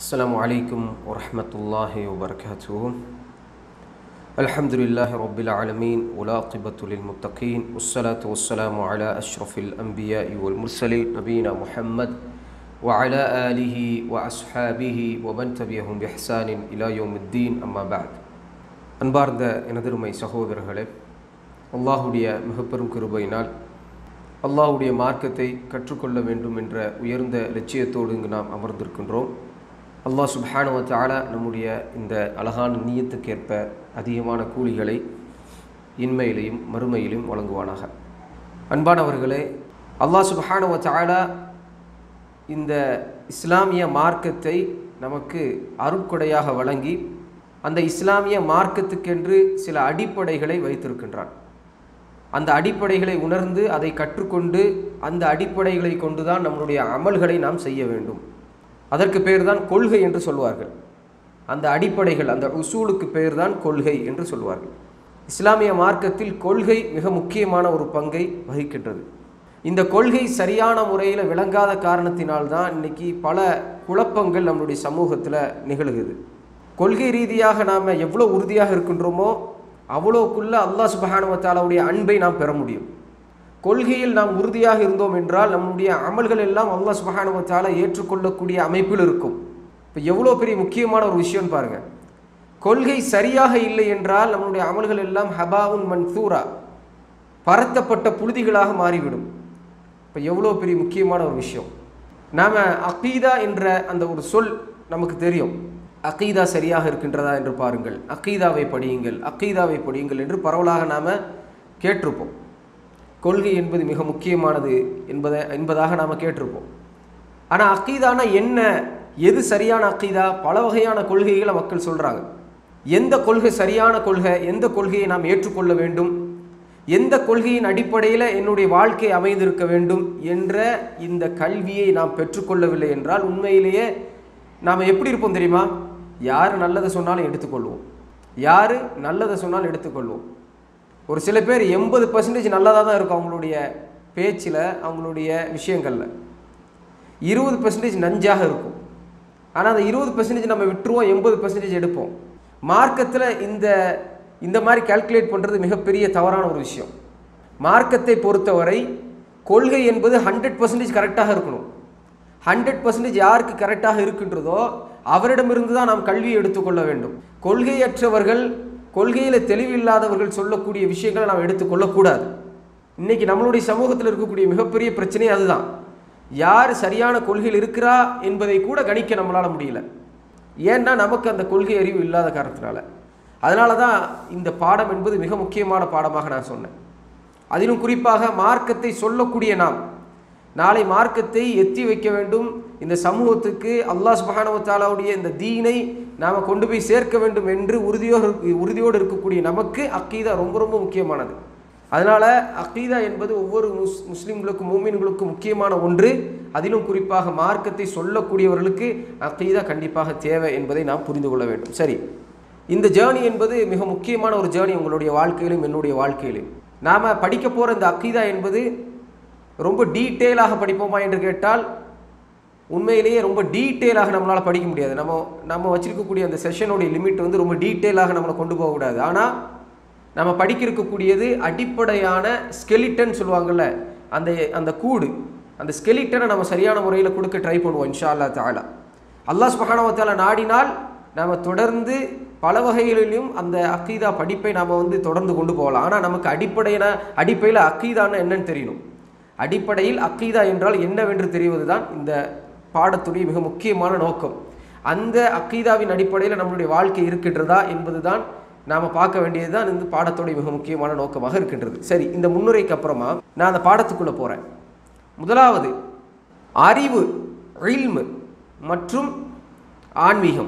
السلام عليكم ورحمة الله وبركاته الحمد لله رب العالمين والعاقبة للمتقين والصلاة والسلام على أشرف الأنبياء والمرسلين نبينا محمد وعلى آله وأصحابه ومن تبعهم بإحسان إلى يوم الدين أما بعد அன்பார்ந்த எனதருமை சகோதரர்களே அல்லாஹுடைய மிகப்பெரும் கிருபையினால் அல்லாஹுடைய மார்க்கத்தை கற்றுக்கொள்ள வேண்டும் என்ற உயர்ந்த லட்சியத்தோடு இங்கு நாம் அமர்ந்திருக்கின்றோம் அல்லாஹ் சுப்ஹானுவ தஆலா நம்முடைய இந்த அழகான நீயத்துக்கேற்ப அதிகமான கூலிகளை இன்மையிலையும் மறுமையிலும் வழங்குவானாக அன்பானவர்களே அல்லாஹ் சுப்ஹானுவ தஆலா இந்த இஸ்லாமிய மார்க்கத்தை நமக்கு அருட்கொடையாக வழங்கி அந்த இஸ்லாமிய மார்க்கத்துக்கென்று சில அடிப்படைகளை வைத்திருக்கின்றான் அந்த அடிப்படைகளை உணர்ந்து அதை கற்றுக்கொண்டு அந்த அடிப்படைகளை கொண்டுதான் நம்மளுடைய அமல்களை நாம் செய்ய வேண்டும் அதற்கு பேர் தான் கொள்கை என்று சொல்வார்கள் அந்த அடிப்படைகள் அந்த உசூலுக்கு பேர் தான் கொள்கை என்று சொல்வார்கள் இஸ்லாமிய மார்க்கத்தில் கொள்கை மிக முக்கியமான ஒரு பங்கை வகிக்கின்றது இந்த கொள்கை சரியான முறையில் விளங்காத காரணத்தினால்தான் இன்னைக்கு பல குழப்பங்கள் நம்மளுடைய சமூகத்தில் நிகழுகுது கொள்கை ரீதியாக நாம் எவ்வளோ உறுதியாக இருக்கின்றோமோ அவ்வளோக்குள்ள அல்லாஹ் சுபஹானுவத்தாலாவுடைய அன்பை நாம் பெற முடியும் கொள்கையில் நாம் உறுதியாக இருந்தோம் என்றால் நம்முடைய அமல்கள் எல்லாம் அல்லாஹ் சுபஹானுவத்தாலா ஏற்றுக்கொள்ளக்கூடிய அமைப்பில் இருக்கும் இப்போ எவ்வளோ பெரிய முக்கியமான ஒரு விஷயம் பாருங்கள் கொள்கை சரியாக இல்லை என்றால் நம்மளுடைய அமல்கள் எல்லாம் ஹபாவுன் மன்சூரா பரத்தப்பட்ட புழுதிகளாக மாறிவிடும் இப்போ எவ்வளோ பெரிய முக்கியமான ஒரு விஷயம் நாம் அகீதா என்ற அந்த ஒரு சொல் நமக்கு தெரியும் அகீதா சரியாக இருக்கின்றதா என்று பாருங்கள் அகீதாவை படியுங்கள் அகீதாவை படியுங்கள் என்று பரவலாக நாம் கேட்டிருப்போம் கொள்கை என்பது மிக முக்கியமானது என்பதை என்பதாக நாம் கேட்டிருப்போம் ஆனால் அக்கீதானா என்ன எது சரியான அக்கீதா பல வகையான கொள்கைகளை மக்கள் சொல்கிறாங்க எந்த கொள்கை சரியான கொள்கை எந்த கொள்கையை நாம் ஏற்றுக்கொள்ள வேண்டும் எந்த கொள்கையின் அடிப்படையில் என்னுடைய வாழ்க்கை அமைந்திருக்க வேண்டும் என்ற இந்த கல்வியை நாம் பெற்றுக்கொள்ளவில்லை என்றால் உண்மையிலேயே நாம் எப்படி இருப்போம் தெரியுமா யார் நல்லதை சொன்னாலும் எடுத்துக்கொள்வோம் யார் நல்லதை சொன்னாலும் எடுத்துக்கொள்வோம் ஒரு சில பேர் எண்பது பர்சன்டேஜ் நல்லதாக தான் இருக்கும் அவங்களுடைய பேச்சில் அவங்களுடைய விஷயங்களில் இருபது பர்சன்டேஜ் நஞ்சாக இருக்கும் ஆனால் அந்த இருபது பர்சன்டேஜ் நம்ம விட்டுருவோம் எண்பது பர்சன்டேஜ் எடுப்போம் மார்க்கத்தில் இந்த இந்த மாதிரி கால்குலேட் பண்ணுறது மிகப்பெரிய தவறான ஒரு விஷயம் மார்க்கத்தை பொறுத்தவரை கொள்கை என்பது ஹண்ட்ரட் பர்சன்டேஜ் கரெக்டாக இருக்கணும் ஹண்ட்ரட் பர்சன்டேஜ் யாருக்கு கரெக்டாக இருக்கின்றதோ அவரிடமிருந்து தான் நாம் கல்வியை எடுத்துக்கொள்ள வேண்டும் கொள்கையற்றவர்கள் கொள்கையில் தெளிவில்லாதவர்கள் சொல்லக்கூடிய விஷயங்களை நாம் எடுத்துக்கொள்ளக்கூடாது இன்றைக்கி நம்மளுடைய சமூகத்தில் இருக்கக்கூடிய மிகப்பெரிய பிரச்சனை அதுதான் யார் சரியான கொள்கையில் இருக்கிறா என்பதை கூட கணிக்க நம்மளால் முடியல ஏன்னா நமக்கு அந்த கொள்கை அறிவு இல்லாத காரணத்தினால அதனால தான் இந்த பாடம் என்பது மிக முக்கியமான பாடமாக நான் சொன்னேன் அதிலும் குறிப்பாக மார்க்கத்தை சொல்லக்கூடிய நாம் நாளை மார்க்கத்தை எத்தி வைக்க வேண்டும் இந்த சமூகத்துக்கு அல்லாஹ் சுபஹானவத்தாலாவுடைய இந்த தீனை நாம் கொண்டு போய் சேர்க்க வேண்டும் என்று உறுதியோடு உறுதியோடு இருக்கக்கூடிய நமக்கு அக்கீதா ரொம்ப ரொம்ப முக்கியமானது அதனால் அக்கீதா என்பது ஒவ்வொரு முஸ் முஸ்லீம்களுக்கும் மூமின்களுக்கும் முக்கியமான ஒன்று அதிலும் குறிப்பாக மார்க்கத்தை சொல்லக்கூடியவர்களுக்கு அக்கீதா கண்டிப்பாக தேவை என்பதை நாம் புரிந்து கொள்ள வேண்டும் சரி இந்த ஜேர்னி என்பது மிக முக்கியமான ஒரு ஜேர்னி உங்களுடைய வாழ்க்கையிலும் என்னுடைய வாழ்க்கையிலும் நாம் படிக்க போகிற இந்த அக்கீதா என்பது ரொம்ப டீட்டெயிலாக படிப்போமா என்று கேட்டால் உண்மையிலேயே ரொம்ப டீட்டெயிலாக நம்மளால் படிக்க முடியாது நம்ம நம்ம வச்சிருக்கக்கூடிய அந்த செஷனுடைய லிமிட் வந்து ரொம்ப டீட்டெயிலாக நம்மளை கொண்டு போகக்கூடாது ஆனால் நம்ம படிக்க இருக்கக்கூடியது அடிப்படையான ஸ்கெலிட்டன் சொல்லுவாங்கள்ல அந்த அந்த கூடு அந்த ஸ்கெலிட்டனை நம்ம சரியான முறையில் கொடுக்க ட்ரை பண்ணுவோம் இன்ஷா அல்லா தாலா அல்லாஹ் சுபஹானவத்தால நாடினால் நாம் தொடர்ந்து பல வகைகளிலும் அந்த அக்கீதா படிப்பை நாம் வந்து தொடர்ந்து கொண்டு போகலாம் ஆனால் நமக்கு அடிப்படையான அடிப்படையில் அக்கீதான்னு என்னன்னு தெரியணும் அடிப்படையில் அக்கீதா என்றால் என்னவென்று தெரிவது தான் இந்த பாடத்துடைய மிக முக்கியமான நோக்கம் அந்த அக்கீதாவின் அடிப்படையில் நம்மளுடைய வாழ்க்கை இருக்கின்றதா என்பது தான் நாம் பார்க்க வேண்டியது தான் இந்த பாடத்துடைய மிக முக்கியமான நோக்கமாக இருக்கின்றது சரி இந்த முன்னுரைக்கு அப்புறமா நான் அந்த பாடத்துக்குள்ளே போகிறேன் முதலாவது அறிவு இல்மு மற்றும் ஆன்மீகம்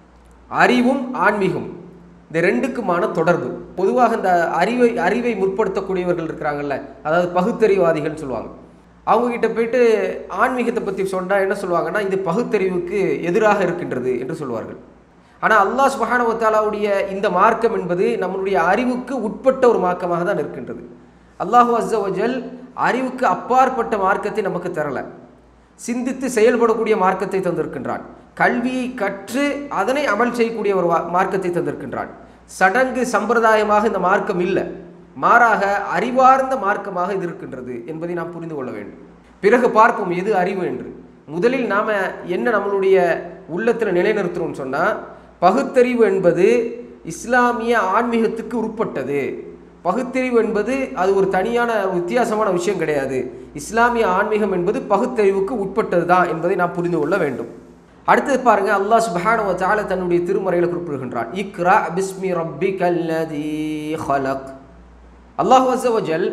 அறிவும் ஆன்மீகம் இந்த ரெண்டுக்குமான தொடர்பு பொதுவாக இந்த அறிவை அறிவை முற்படுத்தக்கூடியவர்கள் இருக்கிறாங்கல்ல அதாவது பகுத்தறிவாதிகள் சொல்லுவாங்க அவங்க கிட்ட போயிட்டு ஆன்மீகத்தை பற்றி சொன்னால் என்ன சொல்லுவாங்கன்னா இது பகுத்தறிவுக்கு எதிராக இருக்கின்றது என்று சொல்வார்கள் ஆனால் அல்லாஹ் சுபஹானவத்தாலாவுடைய இந்த மார்க்கம் என்பது நம்மளுடைய அறிவுக்கு உட்பட்ட ஒரு மார்க்கமாக தான் இருக்கின்றது அல்லாஹு அஸ்ஸவஜல் அறிவுக்கு அப்பாற்பட்ட மார்க்கத்தை நமக்கு தரலை சிந்தித்து செயல்படக்கூடிய மார்க்கத்தை தந்திருக்கின்றான் கல்வியை கற்று அதனை அமல் செய்யக்கூடிய ஒரு வா- மார்க்கத்தை தந்திருக்கின்றான் சடங்கு சம்பிரதாயமாக இந்த மார்க்கம் இல்லை மாறாக அறிவார்ந்த மார்க்கமாக இது இருக்கின்றது என்பதை நாம் புரிந்து கொள்ள வேண்டும் பிறகு பார்ப்போம் எது அறிவு என்று முதலில் நாம் என்ன நம்மளுடைய உள்ளத்தில் நிலைநிறுத்துறோம்னு சொன்னால் பகுத்தறிவு என்பது இஸ்லாமிய ஆன்மீகத்துக்கு உட்பட்டது பகுத்தறிவு என்பது அது ஒரு தனியான வித்தியாசமான விஷயம் கிடையாது இஸ்லாமிய ஆன்மீகம் என்பது பகுத்தறிவுக்கு உட்பட்டது தான் என்பதை நாம் புரிந்து கொள்ள வேண்டும் அடுத்தது பாருங்க அல்லாஹ் சுப்ஹானஹு வ தஆலா தன்னுடைய திருமறையில் குறிப்பிடுகின்றான் இக்ரா பிஸ்மி ரப்பிக்கல் லதீ ஹலக் அல்லாஹ் வஜல்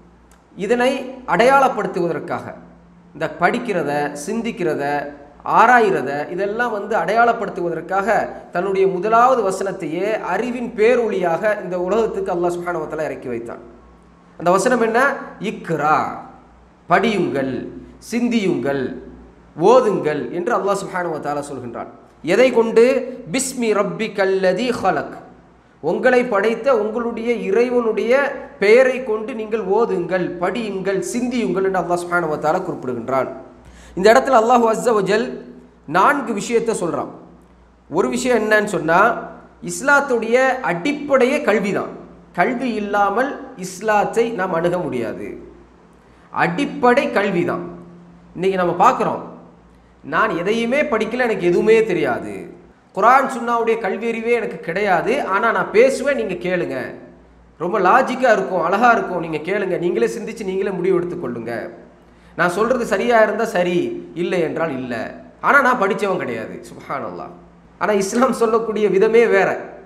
இதனை அடையாளப்படுத்துவதற்காக இந்த படிக்கிறத சிந்திக்கிறத ஆராயிறத இதெல்லாம் வந்து அடையாளப்படுத்துவதற்காக தன்னுடைய முதலாவது வசனத்தையே அறிவின் பேரொளியாக இந்த உலகத்துக்கு அல்லாஹ் சுப்ஹானஹு வ தஆலா இறக்கி வைத்தான் அந்த வசனம் என்ன இக்ரா படியுங்கள் சிந்தியுங்கள் ஓதுங்கள் என்று அல்லாஹ் சுப்ஹானஹு வ தஆலா சொல்கின்றான் எதை கொண்டு பிஸ்மி ரப்பி கல்லதி ஹலக் உங்களை படைத்த உங்களுடைய இறைவனுடைய பெயரை கொண்டு நீங்கள் ஓதுங்கள் படியுங்கள் சிந்தியுங்கள் என்று அல்லாஹ் சுப்ஹானஹு வ தஆலா குறிப்பிடுகின்றான் இந்த இடத்துல அல்லாஹ் அஸ்ஸவஜல் நான்கு விஷயத்தை சொல்றான் ஒரு விஷயம் என்னன்னு சொன்னா இஸ்லாத்துடைய அடிப்படையே கல்விதான் கல்வி இல்லாமல் இஸ்லாத்தை நாம் அணுக முடியாது அடிப்படை கல்வி தான் இன்னைக்கு நம்ம பார்க்குறோம் நான் எதையுமே படிக்கல எனக்கு எதுவுமே தெரியாது குரான் சுன்னாவுடைய கல்வி அறிவே எனக்கு கிடையாது ஆனால் நான் பேசுவேன் நீங்கள் கேளுங்க ரொம்ப லாஜிக்காக இருக்கும் அழகாக இருக்கும் நீங்கள் கேளுங்க நீங்களே சிந்திச்சு நீங்களே முடிவு எடுத்துக்கொள்ளுங்க நான் சொல்கிறது சரியாக இருந்தால் சரி இல்லை என்றால் இல்லை ஆனால் நான் படித்தவன் கிடையாது சுப்ஹானல்லாஹ் ஆனால் இஸ்லாம் சொல்லக்கூடிய விதமே வேற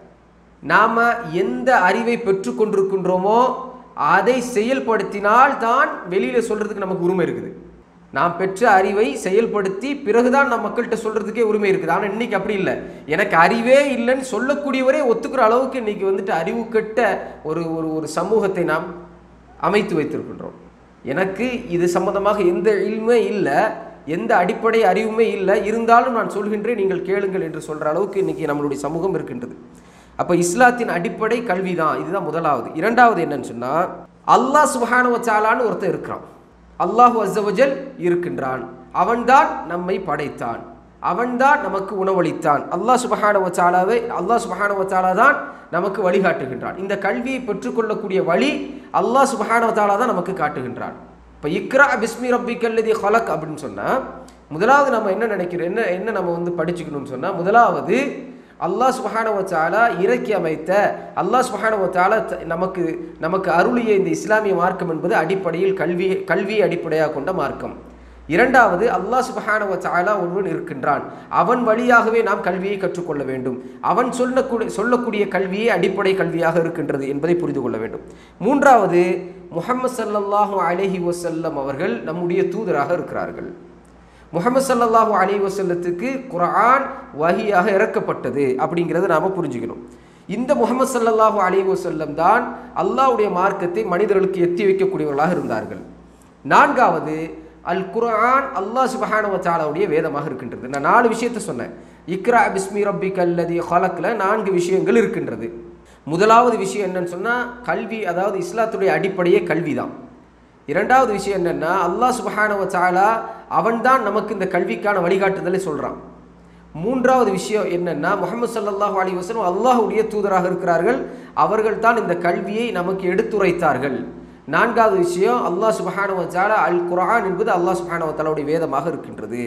நாம் எந்த அறிவை பெற்றுக்கொண்டிருக்கின்றோமோ அதை செயல்படுத்தினால் தான் வெளியில் சொல்கிறதுக்கு நமக்கு உரிமை இருக்குது நாம் பெற்ற அறிவை செயல்படுத்தி பிறகுதான் நம்ம மக்கள்கிட்ட சொல்கிறதுக்கே உரிமை இருக்குது ஆனால் இன்னைக்கு அப்படி இல்லை எனக்கு அறிவே இல்லைன்னு சொல்லக்கூடியவரே ஒத்துக்கிற அளவுக்கு இன்னைக்கு வந்துட்டு அறிவு கெட்ட ஒரு ஒரு ஒரு சமூகத்தை நாம் அமைத்து வைத்திருக்கின்றோம் எனக்கு இது சம்பந்தமாக எந்த இல்மே இல்லை எந்த அடிப்படை அறிவுமே இல்லை இருந்தாலும் நான் சொல்கின்றேன் நீங்கள் கேளுங்கள் என்று சொல்கிற அளவுக்கு இன்னைக்கு நம்மளுடைய சமூகம் இருக்கின்றது அப்போ இஸ்லாத்தின் அடிப்படை கல்வி தான் இதுதான் முதலாவது இரண்டாவது என்னன்னு சொன்னால் அல்லாஹ் சுபஹானுவ சாலான்னு ஒருத்தன் இருக்கிறான் அல்லாஹு அஸ்ஸவஜல் இருக்கின்றான் அவன்தான் நம்மை படைத்தான் அவன்தான் நமக்கு உணவளித்தான் அல்லாஹ் சுபஹானுவ சாலாவை அல்லாஹ் சுபஹானுவ சாலா தான் நமக்கு வழிகாட்டுகின்றான் இந்த கல்வியை பெற்றுக்கொள்ளக்கூடிய வழி அல்லாஹ் சுபஹானுவ தாலா தான் நமக்கு காட்டுகின்றான் இப்போ இக்ரா பிஸ்மி ரப்பி கல்லதி ஹலக் அப்படின்னு சொன்னால் முதலாவது நம்ம என்ன நினைக்கிறோம் என்ன என்ன நம்ம வந்து படிச்சுக்கணும்னு சொன்னால் முதலாவது அல்லாஹ் சுபஹானவ தஆலா இறக்கி அமைத்த அல்லாஹ் சுபஹானவ தஆலா த- நமக்கு நமக்கு அருளிய இந்த இஸ்லாமிய மார்க்கம் என்பது அடிப்படையில் கல்வி கல்வியை அடிப்படையாக கொண்ட மார்க்கம் இரண்டாவது அல்லாஹ் சுபஹானவ தஆலா ஒருவன் இருக்கின்றான் அவன் வழியாகவே நாம் கல்வியை கற்றுக்கொள்ள வேண்டும் அவன் சொல்லக்கூடிய சொல்லக்கூடிய கல்வியே அடிப்படை கல்வியாக இருக்கின்றது என்பதை புரிந்து கொள்ள வேண்டும் மூன்றாவது முஹம்மது ஸல்லல்லாஹு அலைஹி வஸல்லம் அவர்கள் நம்முடைய தூதராக இருக்கிறார்கள் முஹம்மது ஸல்லல்லாஹு அலைஹி வஸல்லத்துக்கு குர்ஆன் வஹியாக இறக்கப்பட்டது அப்படிங்கிறத நாம புரிஞ்சுக்கணும் இந்த முஹம்மது ஸல்லல்லாஹு அலைஹி வஸல்லம் தான் அல்லாஹ்வுடைய மார்க்கத்தை மனிதர்களுக்கு எத்தி வைக்கக்கூடியவர்களாக இருந்தார்கள் நான்காவது அல் குர்ஆன் அல்லாஹ் சுப்ஹானஹு வ தஆலாவுடைய வேதமாக இருக்கின்றது நான் நாலு விஷயத்தை சொன்னேன் இக்ரா பிஸ்மி ரப்பிக அல்லதி ஹலக்ல நான்கு விஷயங்கள் இருக்கின்றது முதலாவது விஷயம் என்னன்னு சொன்னால் கல்வி அதாவது இஸ்லாத்துடைய அடிப்படையே கல்வி தான் இரண்டாவது விஷயம் என்னன்னா அல்லாஹ் சுபஹானஹு வ தஆலா அவன்தான் நமக்கு இந்த கல்விக்கான வழிகாட்டுதலை சொல்றான் மூன்றாவது விஷயம் என்னன்னா முஹம்மது ஸல்லல்லாஹு அலைஹி வஸல்லம் அல்லாஹ்வுடைய தூதராக இருக்கிறார்கள் அவர்கள் தான் இந்த கல்வியை நமக்கு எடுத்துரைத்தார்கள் நான்காவது விஷயம் அல்லாஹ் சுபஹானஹு வ தஆலா அல் குர்ஆன் என்பது அல்லாஹ் சுபஹானஹு வ தஆலாவுடைய வேதமாக இருக்கின்றது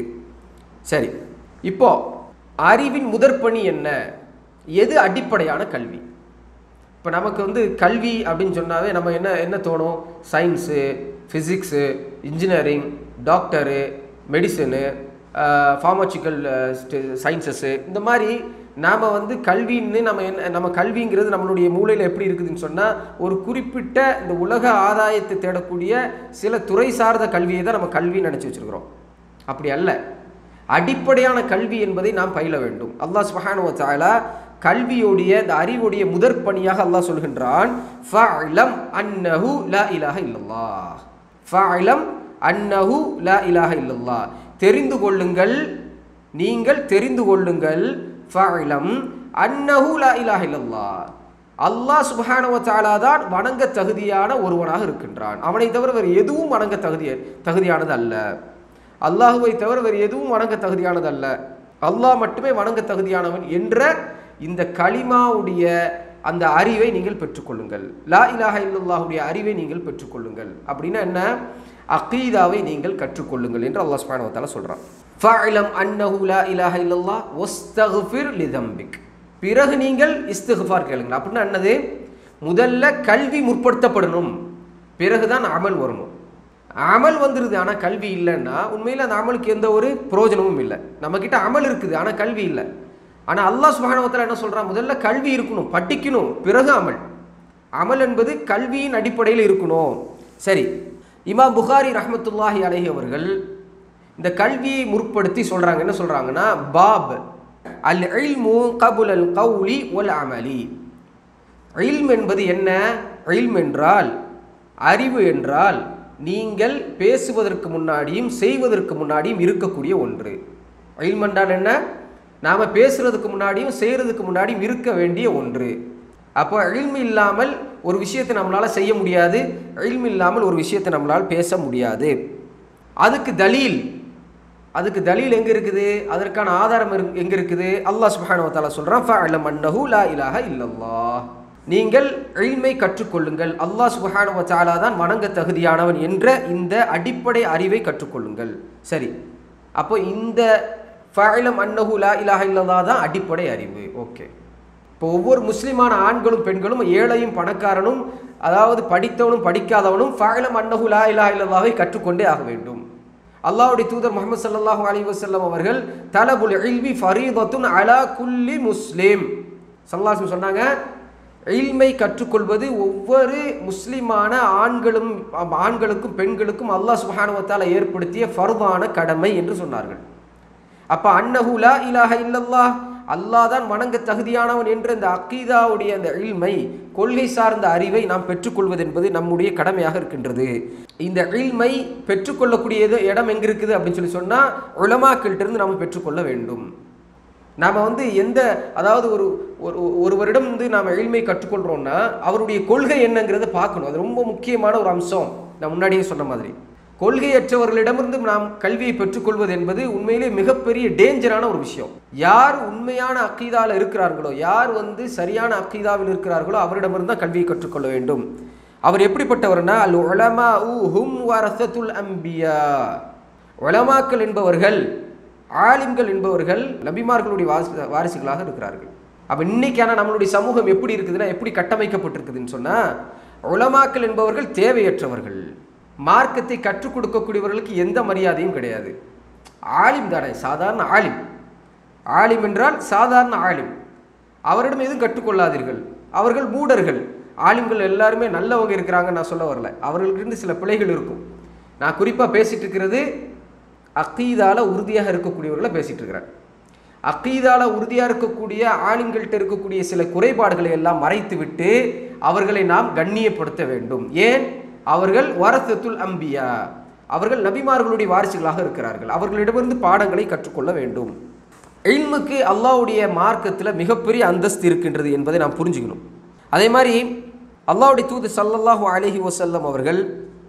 சரி இப்போ அறிவின் முதற்பணி என்ன எது அடிப்படையான கல்வி இப்போ நமக்கு வந்து கல்வி அப்படின்னு சொன்னாவே நம்ம என்ன என்ன தோணும் science physics engineering doctor medicine pharmaceutical sciences இந்த மாதிரி நாம் வந்து கல்வின்னு நம்ம என்ன நம்ம கல்விங்கிறது நம்மளுடைய மூளையில் எப்படி இருக்குதுன்னு சொன்னால் ஒரு குறிப்பிட்ட இந்த உலக ஆதாயத்தை தேடக்கூடிய சில துறை சார்ந்த கல்வியை தான் நம்ம கல்வி நினச்சி வச்சுருக்கிறோம் அப்படி அல்ல அடிப்படையான கல்வி என்பதை நாம் பயில வேண்டும் அல்லாஹ் சுப்ஹானஹு வ தஆலா கல்வியுடைய இந்த அறிவுடைய முதற் பணியாக அல்லாஹ் சொல்கின்றான் ஃபஅலம் அன்னஹு லா இலாஹ இல்லல்லாஹ் ஃபஅலம் அன்னஹு லா இலாஹ இல்லல்லாஹ் தெரிந்து கொள்ளுங்கள் நீங்கள் தெரிந்து கொள்ளுங்கள் ஃபஅலம் அன்னஹு லா இலாஹ இல்லல்லாஹ் அல்லாஹ் சுப்ஹானஹு வ தஆலா தான் வணங்க தகுதியான ஒருவனாக இருக்கின்றான் அவனை தவிர வேறு எதுவும் வணங்க தகுதி தகுதியானது அல்ல அல்லாஹுவை தவிர வேறு எதுவும் வணங்க தகுதியானது அல்ல அல்லாஹ் மட்டுமே வணங்க தகுதியானவன் என்ற இந்த களிமாவுடைய அந்த அறிவை நீங்கள் பெற்றுக்கொள்ளுங்கள் லா இலாஹ இல்லல்லாஹுடைய அறிவை நீங்கள் பெற்றுக்கொள்ளுங்கள் அப்படின்னா என்ன அகீதாவை நீங்கள் கற்றுக்கொள்ளுங்கள் என்று அல்லாஹ் சுப்ஹானஹு வ தஆலா சொல்றான் ஃபஅலம் அன்னஹு லா இலாஹ இல்லல்லாஹ் வஸ்தக்ஃபிர் லிதம்பிக் பிறகு நீங்கள் இஸ்திஃபார் கேளுங்கள் அப்படின்னா என்னது முதல்ல கல்வி முற்படுத்தப்படணும் பிறகுதான் அமல் வரணும் அமல் வந்துருது ஆனால் கல்வி இல்லைன்னா உண்மையில் அந்த அமலுக்கு எந்த ஒரு பிரயோஜனமும் இல்லை நம்மக்கிட்ட அமல் இருக்குது ஆனால் கல்வி இல்லை ஆனால் அல்லாஹ் சுபஹானவத்தில் என்ன சொல்கிறான் முதல்ல கல்வி இருக்கணும் படிக்கணும் பிறகு அமல் அமல் என்பது கல்வியின் அடிப்படையில் இருக்கணும் சரி இமாம் புகாரி ரஹ்மத்துல்லாஹி அலைஹி அவர்கள் இந்த கல்வியை முற்படுத்தி சொல்கிறாங்க என்ன சொல்கிறாங்கன்னா பாப் அல் இல்மு கபுல் அல் கவுலி ஒல் அமலி இல்ம் என்பது என்ன இல்ம் என்றால் அறிவு என்றால் நீங்கள் பேசுவதற்கு முன்னாடியும் செய்வதற்கு முன்னாடியும் இருக்கக்கூடிய ஒன்று இல்ம் என்றால் என்ன நாம் பேசுறதுக்கு முன்னாடியும் செய்கிறதுக்கு முன்னாடியும் இருக்க வேண்டிய ஒன்று அப்போ இல்ம் இல்லாமல் ஒரு விஷயத்தை நம்மளால் செய்ய முடியாது இல்ம் இல்லாமல் ஒரு விஷயத்தை நம்மளால் பேச முடியாது அதுக்கு தலீல் அதுக்கு தலீல் எங்கே இருக்குது அதற்கான ஆதாரம் இரு- எங்கே இருக்குது அல்லாஹ் சுப்ஹானஹு வ தஆலா சொல்கிறான் ஃபஅலம் அன்னஹு லா இலாஹ இல்லல்லாஹ் நீங்கள் இல்மை கற்றுக்கொள்ளுங்கள் அல்லாஹ் சுப்ஹானஹு வ தஆலா தான் வணங்க தகுதியானவன் என்ற இந்த அடிப்படை அறிவை கற்றுக்கொள்ளுங்கள் சரி அப்போ இந்த ஃபஅலம் அன்னஹு லா இலாஹ இல்லல்லாஹ் தான் அடிப்படை அறிவு ஓகே இப்போ ஒவ்வொரு முஸ்லிமான ஆண்களும் பெண்களும் ஏழையும் பணக்காரனும் அதாவது படித்தவனும் படிக்காதவனும் ஃபஅலம் அன்னஹு லா இலாஹ இல்லல்லாஹை கற்றுக்கொண்டே ஆக வேண்டும் அல்லாஹ்வுடைய தூதர் முகமது ஸல்லல்லாஹு அலைஹி வஸல்லம் அவர்கள் தலபுல் இல்மி ஃபரீதத்துன் அலா குல்லி முஸ்லிம் ஸல்லல்லாஹு சொன்னாங்க இல்மை கற்றுக்கொள்வது ஒவ்வொரு முஸ்லிமான ஆண்களும் ஆண்களுக்கும் பெண்களுக்கும் அல்லாஹ் சுப்ஹானஹு வ தஆலா ஏற்படுத்திய ஃபர்தான கடமை என்று சொன்னார்கள் அப்ப அன்னஹு லா இலாஹ இல்லல்லாஹ் அல்லாஹ் தான் வணங்க தகுதியானவன் என்ற இந்த அக்கீதாவுடைய அந்த இல்மை கொள்கை சார்ந்த அறிவை நாம் பெற்றுக்கொள்வது என்பது நம்முடைய கடமையாக இருக்கின்றது இந்த இல்மை பெற்றுக்கொள்ளக்கூடிய இது இடம் எங்க இருக்குது அப்படின்னு சொல்லி சொன்னா உலமாக்கள்கிட்ட இருந்து நாம் பெற்றுக்கொள்ள வேண்டும் நாம் வந்து எந்த அதாவது ஒரு ஒரு ஒருவரிடம் வந்து நாம் எளிமை கற்றுக்கொள்கிறோம்னா அவருடைய கொள்கை என்னங்கிறத பார்க்கணும் அது ரொம்ப முக்கியமான ஒரு அம்சம் நான் முன்னாடியே சொன்ன மாதிரி கொள்கையற்றவர்களிடமிருந்து நாம் கல்வியை பெற்றுக்கொள்வது என்பது உண்மையிலே மிகப்பெரிய டேஞ்சரான ஒரு விஷயம் யார் உண்மையான அக்கீதாவில் இருக்கிறார்களோ யார் வந்து சரியான அக்கீதாவில் இருக்கிறார்களோ அவரிடமிருந்து தான் கல்வியை கற்றுக்கொள்ள வேண்டும் அவர் எப்படிப்பட்டவர்னா அல் உலமா ஹும் வரசத்துல் அம்பியா உலமாக்கள் என்பவர்கள் ஆலிம்கள் என்பவர்கள் நபிமார்களுடைய வாரிசு வாரிசுகளாக இருக்கிறார்கள் அப்போ இன்னைக்கான நம்மளுடைய சமூகம் எப்படி இருக்குதுன்னா எப்படி கட்டமைக்கப்பட்டிருக்குதுன்னு சொன்னால் உலமாக்கள் என்பவர்கள் தேவையற்றவர்கள் மார்க்கத்தை கற்றுக் கொடுக்கக்கூடியவர்களுக்கு எந்த மரியாதையும் கிடையாது ஆலிம் தானே சாதாரண ஆலிம் ஆலிம் என்றால் சாதாரண ஆலிம் அவரிடம் எதுவும் கற்றுக்கொள்ளாதீர்கள் அவர்கள் மூடர்கள் ஆலிம்கள் எல்லாருமே நல்லவங்க இருக்கிறாங்கன்னு நான் சொல்ல வரல அவர்களுக்கு சில பிழைகள் இருக்கும் நான் குறிப்பாக பேசிட்டு இருக்கிறது அக்கீதால உறுதியாக இருக்கக்கூடியவர்களை பேசிட்டு இருக்கிறேன் அக்கீதால உறுதியாக இருக்கக்கூடிய ஆலிம்கள்ட்ட இருக்கக்கூடிய சில குறைபாடுகளை எல்லாம் மறைத்துவிட்டு அவர்களை நாம் கண்ணியப்படுத்த வேண்டும் ஏன் அவர்கள் வரசத்துல் அம்பியா அவர்கள் நபிமார்களுடைய வாரிசுகளாக இருக்கிறார்கள் அவர்களிடமிருந்து பாடங்களை கற்றுக்கொள்ள வேண்டும் இல்முக்கு அல்லாஹ்வுடைய மார்க்கத்தில் மிகப்பெரிய அந்தஸ்து இருக்கின்றது என்பதை நாம் புரிஞ்சுக்கணும் அதே மாதிரி அல்லாஹ்வுடைய தூது ஸல்லல்லாஹு அலைஹி வஸல்லம் அவர்கள்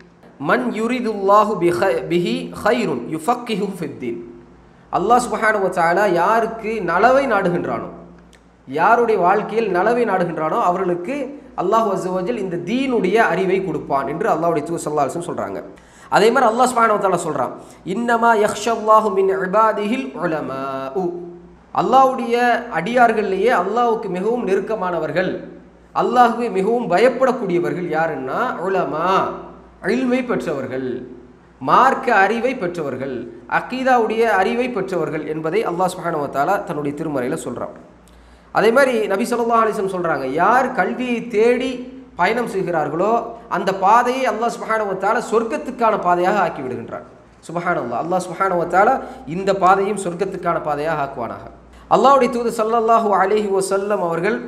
மன் யுரிதுல்லாஹு பிஹ- பிஹி ஹைருன் யுஃபக்கிஹு ஃபித்தீன் அல்லாஹ் சுப்ஹானஹு வ தஆலா யாருக்கு நலவை நாடுகின்றானோ யாருடைய வாழ்க்கையில் நலவை நாடுகின்றானோ அவர்களுக்கு அல்லாஹ் அஸ்ஸவஜல் இந்த தீனுடைய அறிவை கொடுப்பான் என்று அல்லாஹ்வுடைய தூது ஸல்லல்லாஹு அலைஹி வஸல்லம் சொல்றாங்க அதே மாதிரி அல்லாஹ் சுப்ஹானஹு வ தஆலா சொல்றான் இன்னமா யக்ஷல்லாஹு மின் இபாதிஹில் உலமாஉ அல்லாஹ்வுடைய அடியார்கள்லேயே அல்லாஹ்வுக்கு மிகவும் நெருக்கமானவர்கள் அல்லாஹ்வை மிகவும் பயப்படக்கூடியவர்கள் யாருன்னா உலமா இல்மை பெற்றவர்கள் மார்க்க அறிவை பெற்றவர்கள் அக்கீதாவுடைய அறிவை பெற்றவர்கள் என்பதை அல்லாஹ் சுப்ஹானஹு வ தஆலா தன்னுடைய திருமறையில் சொல்றான் அதே மாதிரி நபி ஸல்லல்லாஹு அலைஹி வஸல்லம் சொல்றாங்க யார் கல்வியை தேடி பயணம் செய்கிறார்களோ அந்த பாதையை அல்லாஹ் சுப்ஹானஹு வ தஆலா சொர்க்கத்துக்கான பாதையாக ஆக்கி விடுகின்றான் சுப்ஹானல்லாஹ் அல்லாஹ் சுப்ஹானஹு வ தஆலா இந்த பாதையும் சொர்க்கத்துக்கான பாதையாக ஆக்குவானாக அல்லாஹ்வுடைய தூது ஸல்லல்லாஹு அலைஹி வஸல்லம் அவர்கள்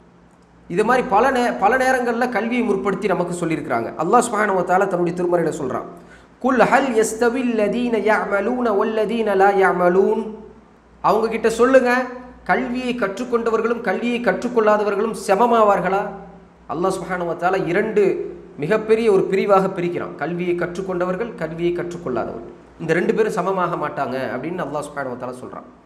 இது மாதிரி பல நே பல நேரங்களில் கல்வியை முற்படுத்தி நமக்கு சொல்லியிருக்கிறாங்க அல்லாஹ் சுப்ஹானஹு வ தஆலா தன்னுடைய திருமறையில் சொல்றான் குல் ஹல் யஸ்தவில் லதீன யஅமலூன வல்லதீன லா யஅமலூன் அவங்க கிட்ட சொல்லுங்க கல்வியை கற்றுக்கொண்டவர்களும் கல்வியை கற்றுக்கொள்ளாதவர்களும் சமமாவார்களா அல்லாஹ் சுப்ஹானஹு வ தஆலா இரண்டு மிகப்பெரிய ஒரு பிரிவாக பிரிக்கிறான் கல்வியை கற்றுக்கொண்டவர்கள் கல்வியை கற்றுக்கொள்ளாதவர்கள் இந்த ரெண்டு பேரும் சமமாக மாட்டாங்க அப்படின்னு அல்லாஹ் சுப்ஹானஹு வ தஆலா சொல்றான்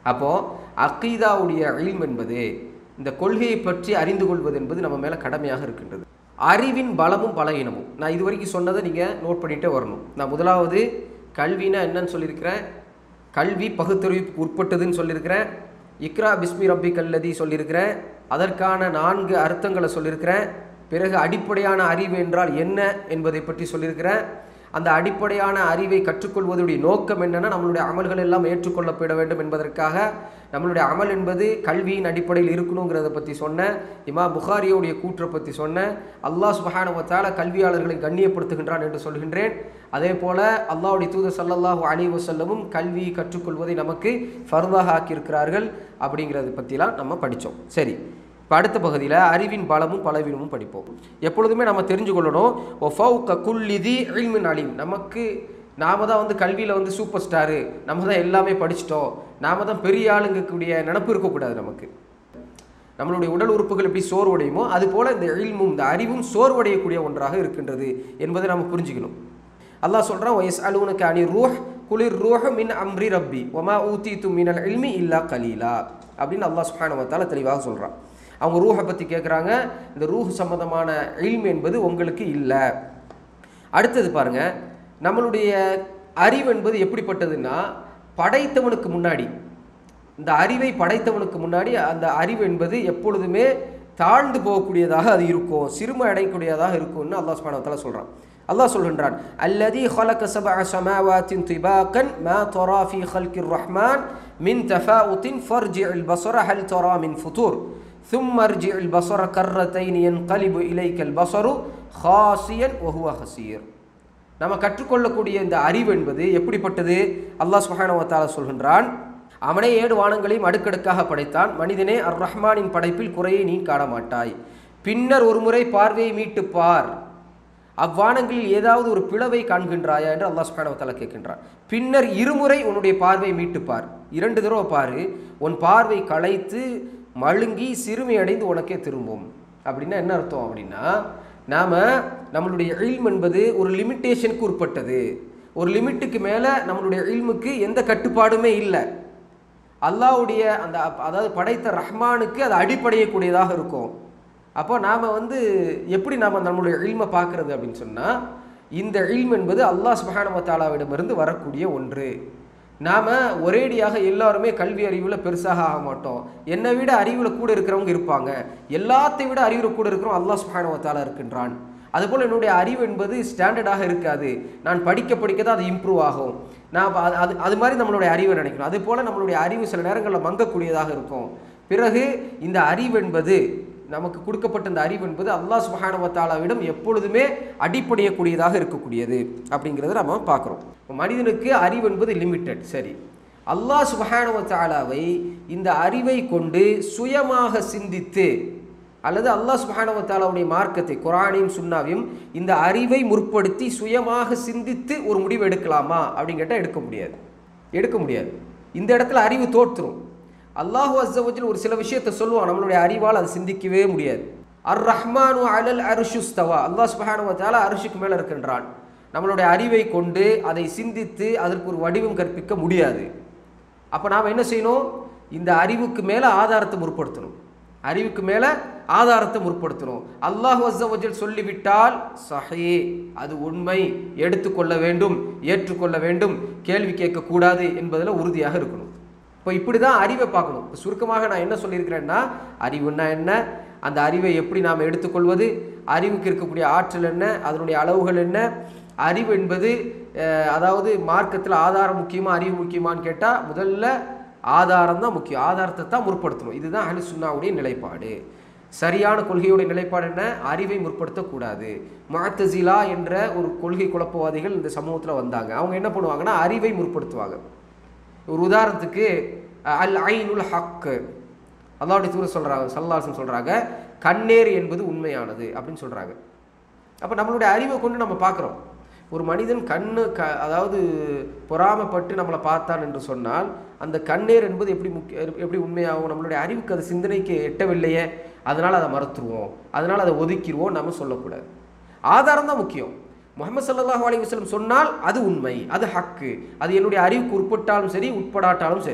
அப்போது அக்கீதாவுடைய இல்ம் என்பது இந்த கொள்கையை பற்றி அறிந்து கொள்வது என்பது நம்ம மேலே கடமையாக இருக்கின்றது அறிவின் பலமும் பலவீனமும் நான் இது வரைக்கும் சொன்னதை நீங்கள் நோட் பண்ணிகிட்டே வரணும் நான் முதலாவது கல்வினா என்னன்னு சொல்லியிருக்கிறேன் கல்வி பகுத்தறிவுக்கு உட்பட்டதுன்னு சொல்லியிருக்கிறேன் இக்ரா பிஸ்மி ரப்பி கல்லதி சொல்லியிருக்கிறேன் அதற்கான நான்கு அர்த்தங்களை சொல்லியிருக்கிறேன் பிறகு அடிப்படையான அறிவு என்றால் என்ன என்பதை பற்றி சொல்லியிருக்கிறேன் அந்த அடிப்படையான அறிவை கற்றுக்கொள்வதுடைய நோக்கம் என்னென்னா நம்மளுடைய அமல்கள் எல்லாம் ஏற்றுக்கொள்ளப்பட வேண்டும் என்பதற்காக நம்மளுடைய அமல் என்பது கல்வியின் அடிப்படையில் இருக்கணுங்கிறத பற்றி சொன்னேன் இமா புகாரியோடைய கூற்றை பற்றி சொன்னேன் அல்லாஹ் சுபஹானுவத்தால கல்வியாளர்களை கண்ணியப்படுத்துகின்றான் என்று சொல்கின்றேன் அதே போல் அல்லாஹ்வுடைய தூதர் ஸல்லல்லாஹு அலைஹி வஸல்லமும் கல்வியை கற்றுக்கொள்வதை நமக்கு ஃபர்தாக ஆக்கியிருக்கிறார்கள் அப்படிங்கிறத பற்றிலாம் நம்ம படித்தோம் சரி இப்போ அடுத்த பகுதியில் அறிவின் பலமும் பலவீனமும் படிப்போம் எப்பொழுதுமே நம்ம தெரிஞ்சு கொள்ளணும் ஒஃபவுக்க குல்லிதி இல்மின் அலீம் நமக்கு நாம தான் வந்து கல்வியில் வந்து சூப்பர் ஸ்டாரு நம்ம தான் எல்லாமே படிச்சிட்டோம் நாம தான் பெரிய ஆளுங்கக்கூடிய நினப்பு இருக்கக்கூடாது நமக்கு நம்மளுடைய உடல் உறுப்புகள் எப்படி சோர்வடையுமோ அது போல இந்த இல்மும் இந்த அறிவும் சோர்வடையக்கூடிய ஒன்றாக இருக்கின்றது என்பதை நம்ம புரிஞ்சுக்கணும் அல்லாஹ் சொல்கிறான் ஒயஸ் அலுவனுக்கு அணி ரூஹ் குளிர் ரூஹ் மின் அம்ரி ரப்பி ஒமா ஊத்தி து மினல் இல்மி இல்லா கலீலா அப்படின்னு அல்லாஹ் சுஹானவத்தால தெளிவாக சொல்கிறான் அவங்க ரூஹை பற்றி கேட்குறாங்க இந்த ரூஹ் சம்மந்தமான இல்ம் என்பது உங்களுக்கு இல்லை அடுத்தது பாருங்க நம்மளுடைய அறிவு என்பது எப்படிப்பட்டதுன்னா படைத்தவனுக்கு முன்னாடி இந்த அறிவை படைத்தவனுக்கு முன்னாடி அந்த அறிவு என்பது எப்பொழுதுமே தாழ்ந்து போகக்கூடியதாக அது இருக்கும் சிறுமை அடையக்கூடியதாக இருக்கும்னு அல்லாஹ் சுப்ஹானஹு வ தஆலா சொல்றான் அல்லாஹ் சொல்கின்றான் அல்லதி خلق سبع سماوات طباقا ما ترى في خلق الرحمن من تفاوت فارجع البصر هل ترى من فطور ثم ارجع البصر كرتين ينقلب إليك البصر خاسيا وهو خسير நம்ம கற்றுக்கொள்ளக்கூடிய இந்த அறிவு என்பது எப்படிப்பட்டது அல்லாஹ் சுப்ஹானஹு வ தஆலா சொல்கின்றான் அவனே ஏழு வானங்களையும் அடுக்கடுக்காக படைத்தான் மனிதனே அர் ரஹ்மானின் படைப்பில் குறையை நீ காண மாட்டாய் பின்னர் ஒருமுறை பார்வையை மீட்டு பார் அவ்வானங்களில் ஏதாவது ஒரு பிளவை காண்கின்றாயா என்று அல்லாஹ் சுப்ஹானஹு வ தஆலா கேட்கின்றான் பின்னர் இருமுறை உன்னுடைய பார்வையை மீட்டு பார் இரண்டு தடவை பாரு உன் பார்வை களைத்து மழுங்கி சிறுமை அடைந்து உனக்கே திரும்பும் அப்படின்னா என்ன அர்த்தம் அப்படின்னா நாம் நம்மளுடைய இல்ம் என்பது ஒரு லிமிட்டேஷனுக்கு உட்பட்டது ஒரு லிமிட்டுக்கு மேலே நம்மளுடைய இல்முக்கு எந்த கட்டுப்பாடுமே இல்லை அல்லாஹ்வுடைய அந்த அதாவது படைத்த ரஹ்மானுக்கு அது அடிப்படையக்கூடியதாக இருக்கும் அப்போ நாம் வந்து எப்படி நாம் நம்மளுடைய இல்மை பார்க்குறது அப்படின்னு சொன்னால் இந்த இல்ம் என்பது அல்லாஹ் சுபஹானஹு வ தஆலாவிடமிருந்து வரக்கூடிய ஒன்று நாம் ஒரேடியாக எல்லாருமே கல்வி அறிவில் பெருசாக ஆக மாட்டோம் என்னை விட அறிவில் கூட இருக்கிறவங்க இருப்பாங்க எல்லாத்தை விட அறிவில் கூட இருக்கிறோம் அல்லாஹ் சுப்ஹானஹு வ தஆலா இருக்கின்றான் அதுபோல் என்னுடைய அறிவு என்பது ஸ்டாண்டர்டாக இருக்காது நான் படிக்க படிக்க தான் அது இம்ப்ரூவ் ஆகும் நான் அப்ப அது அது அது மாதிரி நம்மளுடைய அறிவை நினைக்கணும் அது போல் நம்மளுடைய அறிவு சில நேரங்களில் மங்கக்கூடியதாக இருக்கும் பிறகு இந்த அறிவு என்பது நமக்கு கொடுக்கப்பட்ட இந்த அறிவு என்பது அல்லாஹ் சுபஹானஹு வ தஆலாவிடம் எப்பொழுதுமே அடிப்படையக்கூடியதாக இருக்கக்கூடியது அப்படிங்கிறத நம்ம பார்க்குறோம் மனிதனுக்கு அறிவு என்பது லிமிட்டட் சரி அல்லாஹ் சுபஹானஹு வ தஆலாவை இந்த அறிவை கொண்டு சுயமாக சிந்தித்து அல்லது அல்லாஹ் சுபஹானஹு வ தஆலாவுடைய மார்க்கத்தை குரானையும் சுன்னாவையும் இந்த அறிவை முற்படுத்தி சுயமாக சிந்தித்து ஒரு முடிவு எடுக்கலாமா அப்படின்னு கேட்டால் எடுக்க முடியாது எடுக்க முடியாது இந்த இடத்துல அறிவு தோற்றுரும் அல்லாஹு அஸ்ஸவஜல் ஒரு சில விஷயத்தை சொல்லுவான் நம்மளுடைய அறிவால் அதை சிந்திக்கவே முடியாது அர் ரஹ்மானு அலல் அருஷுஸ்தவா அல்லாஹ் சுபஹானு வத்தால அரிஷுக்கு மேலே இருக்கின்றான் நம்மளுடைய அறிவை கொண்டு அதை சிந்தித்து அதற்கு ஒரு வடிவம் கற்பிக்க முடியாது அப்போ நாம் என்ன செய்யணும் இந்த அறிவுக்கு மேலே ஆதாரத்தை முற்படுத்தணும் அறிவுக்கு மேலே ஆதாரத்தை முற்படுத்தணும் அல்லாஹ் அஸ்ஸவஜல் சொல்லிவிட்டால் சஹே அது உண்மை எடுத்துக்கொள்ள வேண்டும் ஏற்றுக்கொள்ள வேண்டும் கேள்வி கேட்கக்கூடாது என்பதில் உறுதியாக இருக்கணும் இப்போ இப்படி தான் அறிவை பார்க்கணும் இப்போ சுருக்கமாக நான் என்ன சொல்லியிருக்கிறேன்னா அறிவுன்னா என்ன அந்த அறிவை எப்படி நாம் எடுத்துக்கொள்வது அறிவுக்கு இருக்கக்கூடிய ஆற்றல் என்ன அதனுடைய அளவுகள் என்ன அறிவு என்பது அஹ், அதாவது மார்க்கத்தில் ஆதாரம் முக்கியமா அறிவு முக்கியமான்னு கேட்டால் முதல்ல ஆதாரம் தான் முக்கியம் ஆதாரத்தை தான் முற்படுத்தணும் இதுதான் அஹ்லு சுன்னாவுடைய நிலைப்பாடு சரியான கொள்கையுடைய நிலைப்பாடு என்ன அறிவை முற்படுத்தக்கூடாது முஅத்தசிலா என்ற ஒரு கொள்கை குழப்பவாதிகள் இந்த சமூகத்தில் வந்தாங்க அவங்க என்ன பண்ணுவாங்கன்னா அறிவை முற்படுத்துவாங்க ஒரு உதாரணத்துக்கு அஹ், அல் ஐனுல் ஹக்கு அல்லாவுடைய தூர சொல்கிறாங்க சல்லாசன் சொல்கிறாங்க கண்ணேர் என்பது உண்மையானது அப்படின்னு சொல்கிறாங்க அப்போ நம்மளுடைய அறிவை கொண்டு நம்ம பார்க்குறோம் ஒரு மனிதன் கண்ணு க அதாவது பொறாமைப்பட்டு நம்மளை பார்த்தான் என்று சொன்னால் அந்த கண்ணேர் என்பது எப்படி முக்கிய எப்படி உண்மையாகும் நம்மளுடைய அறிவுக்கு அது சிந்தனைக்கு எட்டவில்லையே அதனால் அதை மறுத்துருவோம் அதனால் அதை ஒதுக்கிடுவோம் நம்ம சொல்லக்கூடாது ஆதாரம் தான் முக்கியம் முகமது சல்லல்லாஹு அலைஹி வஸல்லம் சொன்னால் அது உண்மை அது ஹக்கு அது என்னுடைய அறிவுக்கு உட்பட்டாலும் சரி உட்படாட்டாலும் சரி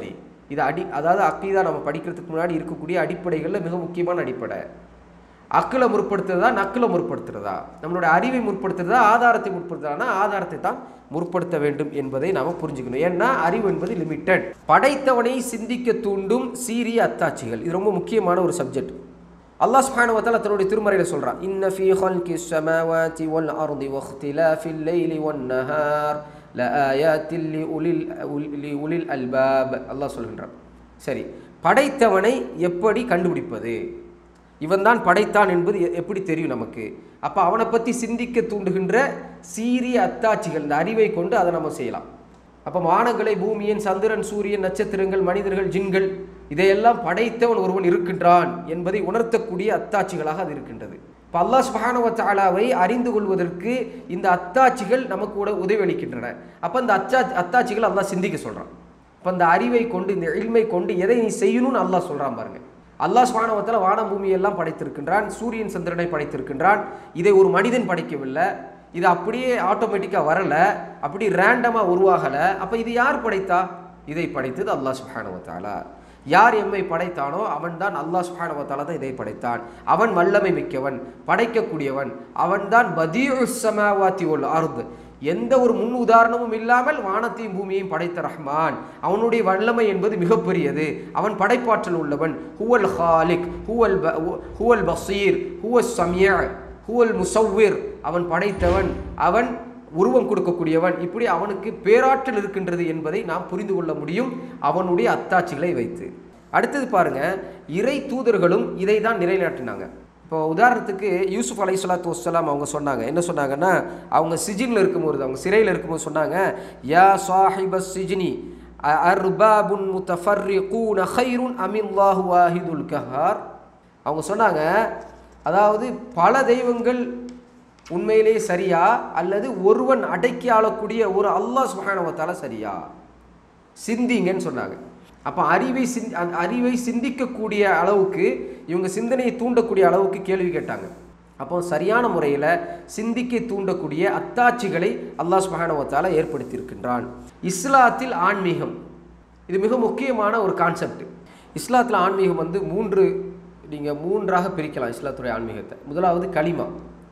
இது அடி அதாவது அக்கீதா நம்ம படிக்கிறதுக்கு முன்னாடி இருக்கக்கூடிய அடிப்படைகளில் மிக முக்கியமான அடிப்படை அக்கில முற்படுத்துறதா நக்கில முற்படுத்துறதா நம்மளோட அறிவை முற்படுத்துறதா ஆதாரத்தை முற்படுத்துறதானா ஆதாரத்தை தான் முற்படுத்த வேண்டும் என்பதை நாம் புரிஞ்சுக்கணும் ஏன்னா அறிவு என்பது லிமிட்டட் படைத்தவனை சிந்திக்க தூண்டும் சீரிய அத்தாட்சிகள் இது ரொம்ப முக்கியமான ஒரு சப்ஜெக்ட் அல்லாஹ் சுப்ஹானஹு வ தஆலா தன்னுடைய திருமறையில் சொல்றான் இன்ன ஃபீ ஹல்கி ஸமாவாதி வல் அர்தி வக்திலாஃபில் லைலி வன் நஹார் லஆயாத்தில் லிஉலில் லிஉலில் அல்பாப் அல்லாஹ் சொல்கின்றான் சரி படைத்தவனை எப்படி கண்டுபிடிப்பது இவன் தான் படைத்தான் என்பது எ- எப்படி தெரியும் நமக்கு அப்போ அவனை பற்றி சிந்திக்க தூண்டுகின்ற சீரிய அத்தாட்சிகள் இந்த அறிவை கொண்டு அதை நம்ம செய்யலாம் அப்போ வானங்களை பூமியன் சந்திரன் சூரியன் நட்சத்திரங்கள் மனிதர்கள் ஜின்கள் இதையெல்லாம் படைத்தவன் ஒருவன் இருக்கின்றான் என்பதை உணர்த்தக்கூடிய அத்தாட்சிகளாக அது இருக்கின்றது இப்போ அல்லாஹ் சுப்ஹானஹு வ தஆலாவை அறிந்து கொள்வதற்கு இந்த அத்தாட்சிகள் நமக்கு கூட உதவி அளிக்கின்றன அப்போ இந்த அச்சா அத்தாட்சிகள் அல்லாஹ் சிந்திக்க சொல்கிறான் இப்போ இந்த அறிவை கொண்டு இந்த இல்மை கொண்டு எதை நீ செய்யணும்னு அல்லாஹ் சொல்கிறான் பாருங்க அல்லாஹ் சுபானவத்தில் வானம் பூமி எல்லாம் படைத்திருக்கின்றான் சூரியன் சந்திரனை படைத்திருக்கின்றான் இதை ஒரு மனிதன் படைக்கவில்லை இது அப்படியே ஆட்டோமேட்டிக்காக வரலை அப்படி ரேண்டமாக உருவாகலை அப்போ இது யார் படைத்தா இதை படைத்தது அல்லாஹ் சுபானவத்தாலா யார் எம்மை படைத்தானோ அவன்தான் அல்லாஹ் சுபானவத்தாலா தான் இதை படைத்தான் அவன் வல்லமை மிக்கவன் படைக்கக்கூடியவன் அவன்தான் பதியு சமாவாத்தி உல் அர்த் எந்த ஒரு முன் உதாரணமும் இல்லாமல் வானத்தையும் பூமியையும் படைத்த ரஹ்மான் அவனுடைய வல்லமை என்பது மிகப்பெரியது அவன் படைப்பாற்றல் உள்ளவன் ஹுவல் ஹாலிக் ஹுவல் ப- ஹுவல் பசீர் ஹுவல் சமிய ஹுவல் முசவ்விர் அவன் படைத்தவன் அவன் உருவம் கொடுக்கக்கூடியவன் இப்படி அவனுக்கு பேராற்றல் இருக்கின்றது என்பதை நாம் புரிந்து கொள்ள முடியும் அவனுடைய அத்தாட்சிகளை வைத்து அடுத்தது பாருங்க இறை தூதர்களும் இதை தான் நிலைநாட்டினாங்க இப்போ உதாரணத்துக்கு யூசுப் அலை சலாத்து வசலாம் அவங்க சொன்னாங்க என்ன சொன்னாங்கன்னா அவங்க சிஜினில் இருக்கும்போது அவங்க சிறையில் இருக்கும்போது சொன்னாங்க யா சாஹிப சிஜினி அர்பாபுன் முத்தஃபர்ரிகூன ஹைருன் அமில்லாஹு வாஹிதுல் கஹார் அவங்க சொன்னாங்க அதாவது பல தெய்வங்கள் உண்மையிலேயே சரியா அல்லது ஒருவன் அடக்கி ஆளக்கூடிய ஒரு அல்லாஹ் சுபஹானவத்தால சரியா சிந்திங்கன்னு சொன்னாங்க அப்போ அறிவை சிந் அந்த அறிவை சிந்திக்கக்கூடிய அளவுக்கு இவங்க சிந்தனையை தூண்டக்கூடிய அளவுக்கு கேள்வி கேட்டாங்க அப்போ சரியான முறையில் சிந்திக்க தூண்டக்கூடிய அத்தாட்சிகளை அல்லாஹ் சுபஹானவத்தால ஏற்படுத்தியிருக்கின்றான் இஸ்லாத்தில் ஆன்மீகம் இது மிக முக்கியமான ஒரு கான்செப்ட் இஸ்லாத்தில் ஆன்மீகம் வந்து மூன்று நீங்கள் மூன்றாக பிரிக்கலாம் இஸ்லாத்துடைய ஆன்மீகத்தை முதலாவது கலிமா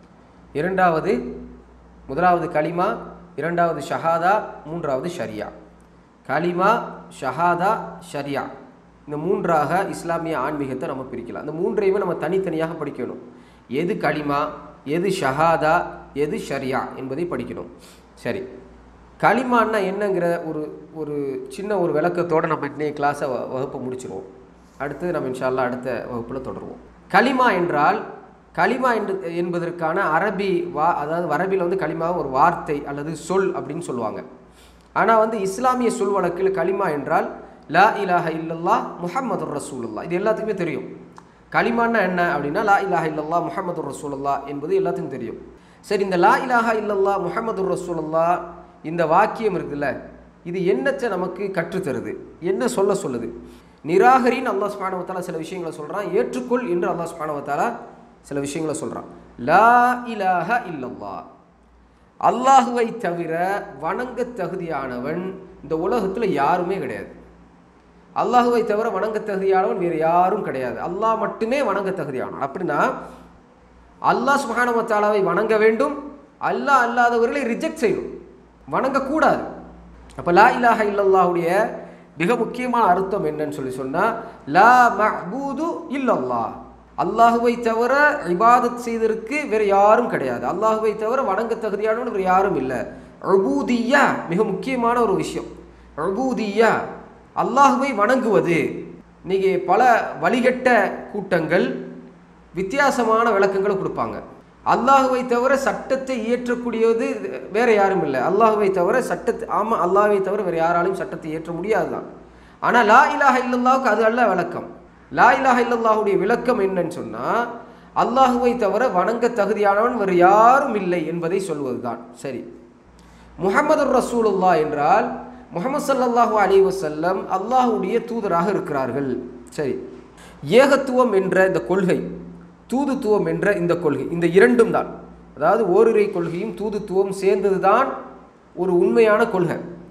இரண்டாவது முதலாவது கலிமா இரண்டாவது ஷஹாதா மூன்றாவது ஷரியா கலிமா ஷஹாதா ஷரியா இந்த மூன்றாக இஸ்லாமிய ஆன்மீகத்தை நம்ம பிரிக்கலாம் இந்த மூன்றையுமே நம்ம தனித்தனியாக படிக்கணும் எது கலிமா எது ஷஹாதா எது ஷரியா என்பதை படிக்கணும் சரி களிமான்னா என்னங்கிற ஒரு ஒரு சின்ன ஒரு விளக்கத்தோடு நம்ம இன்னைய கிளாஸை வ வகுப்பை முடிச்சிருவோம் அடுத்து நம்ம இன்ஷால்லா அடுத்த வகுப்பில் தொடருவோம் களிமா என்றால் களிமா என்று என்பதற்கான அரபி வா அதாவது அரபியில் வந்து களிமா ஒரு வார்த்தை அல்லது சொல் அப்படின்னு சொல்லுவாங்க ஆனால் வந்து இஸ்லாமிய சொல் வழக்கில் களிமா என்றால் லா இலாஹ இல்லல்லா முஹம்மது ரசூலுல்லா இது எல்லாத்துக்குமே தெரியும் களிமான்னா என்ன அப்படின்னா லா இலாஹ இல்லல்லா முஹம்மது ரசூலுல்லா என்பது எல்லாத்துக்கும் தெரியும் சரி இந்த லா இலாஹா இல்லல்லா முஹம்மது ரசூலுல்லா இந்த வாக்கியம் இருக்குல்ல இது என்னத்தை நமக்கு கற்றுத்தருது என்ன சொல்ல சொல்லுது நிராகரின்னு அல்லாஹ் சுப்ஹானஹு வ தஆலா சில விஷயங்களை சொல்கிறான் ஏற்றுக்கொள் என்று அல்லாஹ் சுப்ஹானஹு வ தஆலா சில விஷயங்களை சொல்கிறான் லா இலாஹ இல்லல்லா அல்லாஹுவை தவிர வணங்க தகுதியானவன் இந்த உலகத்தில் யாருமே கிடையாது அல்லாஹுவை தவிர வணங்க தகுதியானவன் வேறு யாரும் கிடையாது அல்லாஹ் மட்டுமே வணங்க தகுதியானவன் அப்படின்னா அல்லாஹ் சுப்ஹானஹு வ தஆலாவை வணங்க வேண்டும் அல்லாஹ் அல்லாதவர்களை ரிஜெக்ட் செய்யணும் வணங்கக்கூடாது அப்போ லா இலாஹ இல்லல்லாஹுடைய மிக முக்கியமான அர்த்தம் என்னன்னு சொல்லி சொன்னால் லா மஹ்பூது இல்லல்லாஹ் அல்லாஹுவை தவிர இபாதத் செய்ததற்கு வேறு யாரும் கிடையாது அல்லாஹுவை தவிர வணங்க தகுதியானவன் வேறு யாரும் இல்லை அபூதியா மிக முக்கியமான ஒரு விஷயம் அபூதியா அல்லாஹுவை வணங்குவது இன்னைக்கு பல வழிகட்ட கூட்டங்கள் வித்தியாசமான விளக்கங்களை கொடுப்பாங்க அல்லாஹுவை தவிர சட்டத்தை இயற்றக்கூடியது வேற யாரும் இல்லை அல்லாஹுவை தவிர சட்டத்தை ஆமாம் அல்லாஹுவை தவிர வேறு யாராலையும் சட்டத்தை இயற்ற முடியாது தான் ஆனால் லா இலாஹ இல்லல்லாவுக்கு அது அல்ல விளக்கம் லா இலாஹ இல்லல்லாஹுடைய விளக்கம் என்னன்னு சொன்னால் அல்லாஹுவை தவிர வணங்க தகுதியானவன் வேறு யாரும் இல்லை என்பதை சொல்வதுதான் சரி முஹம்மது ரசூலுல்லா என்றால் முஹம்மது ஸல்லல்லாஹு அலைஹி வஸல்லம் அல்லாஹ்வுடைய தூதராக இருக்கிறார்கள் சரி ஏகத்துவம் என்ற இந்த கொள்கை தூதுத்துவம் என்ற இந்த கொள்கை இந்த இரண்டும் தான் அதாவது ஓரிரை கொள்கையும் தூதுத்துவம் சேர்ந்தது தான் ஒரு உண்மையான கொள்கை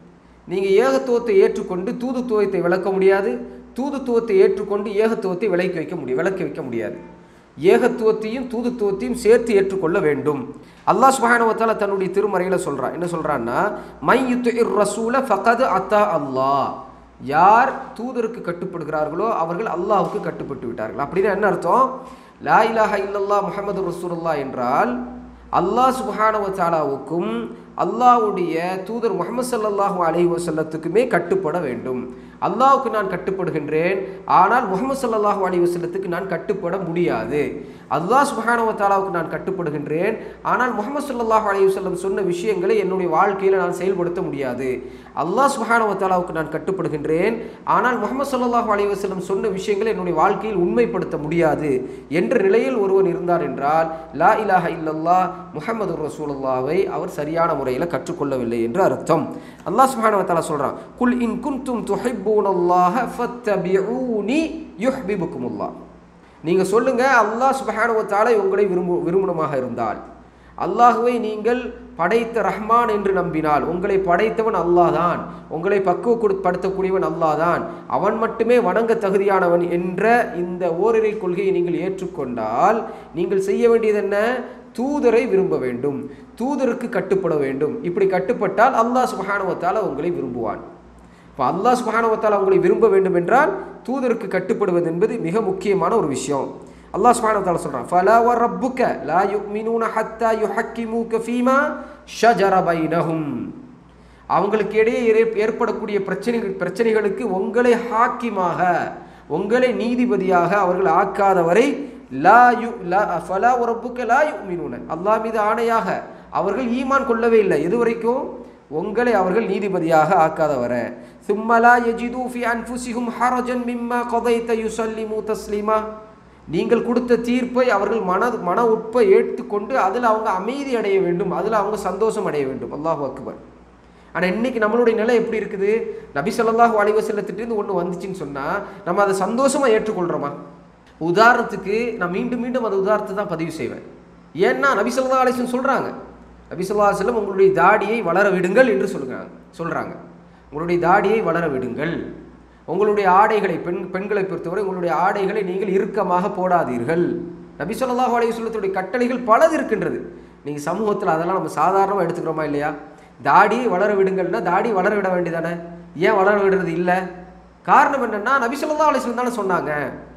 நீங்கள் ஏகத்துவத்தை ஏற்றுக்கொண்டு தூதுத்துவத்தை விளக்க முடியாது தூதுத்துவத்தை ஏற்றுக்கொண்டு ஏகத்துவத்தை விலக்கி வைக்க முடியும் விளக்கி வைக்க முடியாது ஏகத்துவத்தையும் தூதுத்துவத்தையும் சேர்த்து ஏற்றுக்கொள்ள வேண்டும் அல்லாஹ் சுபஹானவத்தால தன்னுடைய திருமறையில் சொல்றான் என்ன சொல்றான்னா மை யுத்து ரசூல ஃபகது அத்தா அல்லாஹ் யார் தூதருக்கு கட்டுப்படுகிறார்களோ அவர்கள் அல்லாஹ்வுக்கு கட்டுப்பட்டு விட்டார்கள் அப்படின்னா என்ன அர்த்தம் லா இலாஹ இல்லல்லா முஹம்மது ரசூலுல்லா என்றால் அல்லாஹ் சுபஹானவத்தாலாவுக்கும் அல்லாஹ்வுடைய தூதர் முகமது ஸல்லல்லாஹு அலைஹி வஸல்லத்துக்குமே கட்டுப்பட வேண்டும் அல்லாஹ்வுக்கு நான் கட்டுப்படுகின்றேன் ஆனால் முகமது ஸல்லல்லாஹு அலைஹி வஸல்லத்துக்கு நான் கட்டுப்பட முடியாது அல்லாஹ் சுப்ஹானஹு வ தஆலாவுக்கு நான் கட்டுப்படுகின்றேன் ஆனால் முகமது ஸல்லல்லாஹு அலைஹி வஸல்லம் சொன்ன விஷயங்களை என்னுடைய வாழ்க்கையில் நான் செயல்படுத்த முடியாது அல்லாஹ் சுப்ஹானஹு வ தஆலாவுக்கு நான் கட்டுப்படுகின்றேன் ஆனால் முகமது ஸல்லல்லாஹு அலைஹி வஸல்லம் சொன்ன விஷயங்களை என்னுடைய வாழ்க்கையில் உண்மைப்படுத்த முடியாது என்ற நிலையில் ஒருவன் இருந்தார் என்றால் லா இலாஹ இல்லல்லாஹ் முஹம்மது ரசூலுல்லாவை அவர் சரியான முறையில் கற்றுக்கொள்ளவில்லை என்று அர்த்தம் அல்லாஹ் சுப்ஹானஹு வ தஆலா சொல்றான் குல் இன் குன்தும் துஹிப்பூனல்லாஹ ஃபத்தபிஊனி யுஹ்பிபுக்குமுல்லாஹ் நீங்க சொல்லுங்க அல்லாஹ் சுப்ஹானஹு வ தஆலா உங்களை விரும்பு விரும்புனமாக இருந்தால் அல்லாஹுவை நீங்கள் படைத்த ரஹ்மான் என்று நம்பினால் உங்களை படைத்தவன் அல்லாஹ் தான் உங்களை பக்குவப்படுத்தக்கூடியவன் அல்லாஹ் தான் அவன் மட்டுமே வணங்க தகுதியானவன் என்ற இந்த ஓரிரை கொள்கையை நீங்கள் ஏற்றுக்கொண்டால் நீங்கள் செய்ய வேண்டியது என்ன தூதரை விரும்ப வேண்டும் தூதருக்கு கட்டுப்பட வேண்டும் இப்படி கட்டுப்பட்டால் அல்லாஹ் சுபஹானுவத்தால உங்களை விரும்புவான் இப்போ அல்லாஹ் சுபஹானுவத்தால உங்களை விரும்ப வேண்டும் என்றால் தூதருக்கு கட்டுப்படுவது என்பது மிக முக்கியமான ஒரு விஷயம் அல்லாஹ் சுப்ஹானஹு வ தஆலா சொல்றான் ஃபலா வ ரப்புக லா யுமினூன ஹத்தா யுஹக்கிமூக ஃபீமா ஷஜர பைனஹும் அவங்களுக்கு இடையே ஏற்- ஏற்படக்கூடிய பிரச்சனைகள் பிரச்சனைகளுக்கு உங்களை ஹாக்கிமாக உங்களை நீதிபதியாக அவர்கள் ஆக்காதவரை லா யு லா ஃபலா வ ரப்புக லா யுமினூன அல்லாஹ் மீது ஆணையாக அவர்கள் ஈமான் கொள்ளவே இல்லை எது வரைக்கும் உங்களை அவர்கள் நீதிபதியாக ஆக்காதவரை சும்மலா யஜிது ஃபி அன்ஃபுசிஹும் ஹரஜன் மிம்மா கதைத்த யுசல்லிமு தஸ்லீமா நீங்கள் கொடுத்த தீர்ப்பை அவர்கள் மன மன உட்பை ஏற்றுக்கொண்டு அதில் அவங்க அமைதி அடைய வேண்டும் அதில் அவங்க சந்தோஷம் அடைய வேண்டும் அல்லாஹ் அக்பர் ஆனால் இன்னைக்கு நம்மளுடைய நிலை எப்படி இருக்குது நபி ஸல்லல்லாஹு அலைஹி வஸல்லத்திட்டேருந்து ஒன்று வந்துச்சுன்னு சொன்னால் நம்ம அதை சந்தோஷமாக ஏற்றுக்கொள்கிறோமா உதாரணத்துக்கு நான் மீண்டும் மீண்டும் அந்த உதாரணத்தை தான் பதிவு செய்வேன் ஏன்னா நபி ஸல்லல்லாஹு அலைஹி வஸல்லம் சொல்கிறாங்க நபி ஸல்லல்லாஹு அலைஹி வஸல்லம் உங்களுடைய தாடியை வளர விடுங்கள் என்று சொல்லுறாங்க சொல்கிறாங்க உங்களுடைய தாடியை வளர விடுங்கள் உங்களுடைய ஆடைகளை பெண் பெண்களை பொறுத்தவரை உங்களுடைய ஆடைகளை நீங்கள் இறுக்கமாக போடாதீர்கள் நபி ஸல்லல்லாஹு அலைஹி வஸல்லத்துடைய கட்டளைகள் பலது இருக்கின்றது நீங்கள் சமூகத்தில் அதெல்லாம் நம்ம சாதாரணமாக எடுத்துக்கிறோமா இல்லையா தாடியை வளர விடுங்கள்னா தாடி வளர விட வேண்டியதானே ஏன் வளர விடுறது இல்லை காரணம் என்னன்னா நபி ஸல்லல்லாஹு அலைஹி வஸல்லம் தானே சொன்னாங்க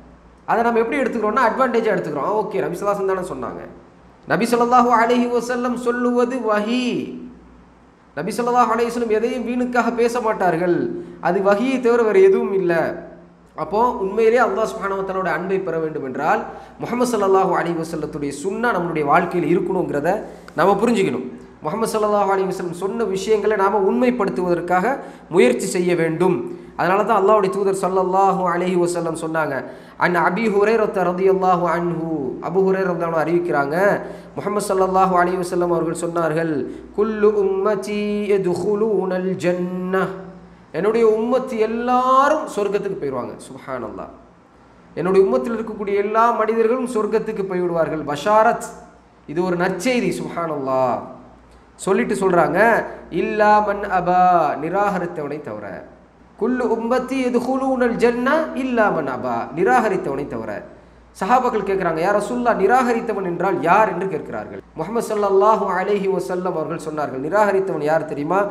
அதை நம்ம எப்படி எடுத்துக்கிறோம்னா அட்வான்டேஜாக எடுத்துக்கிறோம் ஓகே நபி ஸல்லல்லாஹு அலைஹி வஸல்லம் தானே சொன்னாங்க நபி ஸல்லல்லாஹு அலைஹி வஸல்லம் சொல்லுவது வஹி நபி ஸல்லல்லாஹு அலைஹி வஸல்லம் எதையும் வீணுக்காக பேச மாட்டார்கள் அது வகியை தவிர வேறு எதுவும் இல்லை அப்போ உண்மையிலே அல்லாஹ் சுப்ஹானஹு வ தஆலாவோட அன்பை பெற வேண்டும் என்றால் முஹம்மது ஸல்லல்லாஹு அலைஹி வஸல்லத்துடைய சுன்னா நம்மளுடைய வாழ்க்கையில் இருக்கணுங்கிறத நாம புரிஞ்சுக்கணும் முஹம்மது ஸல்லல்லாஹு அலைஹி வஸல்லம் சொன்ன விஷயங்களை நாம உண்மைப்படுத்துவதற்காக முயற்சி செய்ய வேண்டும் அதனால தான் அல்லாஹ்வுடைய தூதர் ஸல்லல்லாஹு அலைஹி வஸல்லம் சொன்னாங்க அன் அபி ஹுரைரத்த ரதியல்லாஹு அன்ஹு அபு ஹுரைரா ரலியல்லாஹு அறிவிக்கிறாங்க முஹம்மது ஸல்லல்லாஹு அலைஹி வஸல்லம் அவர்கள் சொன்னார்கள் குல்லு உம்மதி யதுகுலூனல் ஜன்னஹ் என்னுடைய உம்மத்து எல்லாரும் சொர்க்கத்துக்கு போயிடுவாங்க சுப்ஹானல்லாஹ் என்னுடைய உம்மத்தில் இருக்கக்கூடிய எல்லா மனிதர்களும் சொர்க்கத்துக்கு போய்விடுவார்கள் பஷாரத் இது ஒரு நற்செய்தி சுப்ஹானல்லாஹ் சொல்லிட்டு சொல்றாங்க இல்லா மன் அபா நிராகரித்தவனை தவிர குல்லு உம்மத்தி எதுகுலூனல் ஜன்னா இல்லா மன் அபா நிராகரித்தவனை தவிர சஹாபாக்கள் கேட்குறாங்க யார் ரசூல்லா நிராகரித்தவன் என்றால் யார் என்று கேட்கிறார்கள் முஹம்மது ஸல்லல்லாஹு அலைஹி வஸல்லம் அவர்கள் சொன்னார்கள் நிராகரித்தவன் யார் தெரியுமா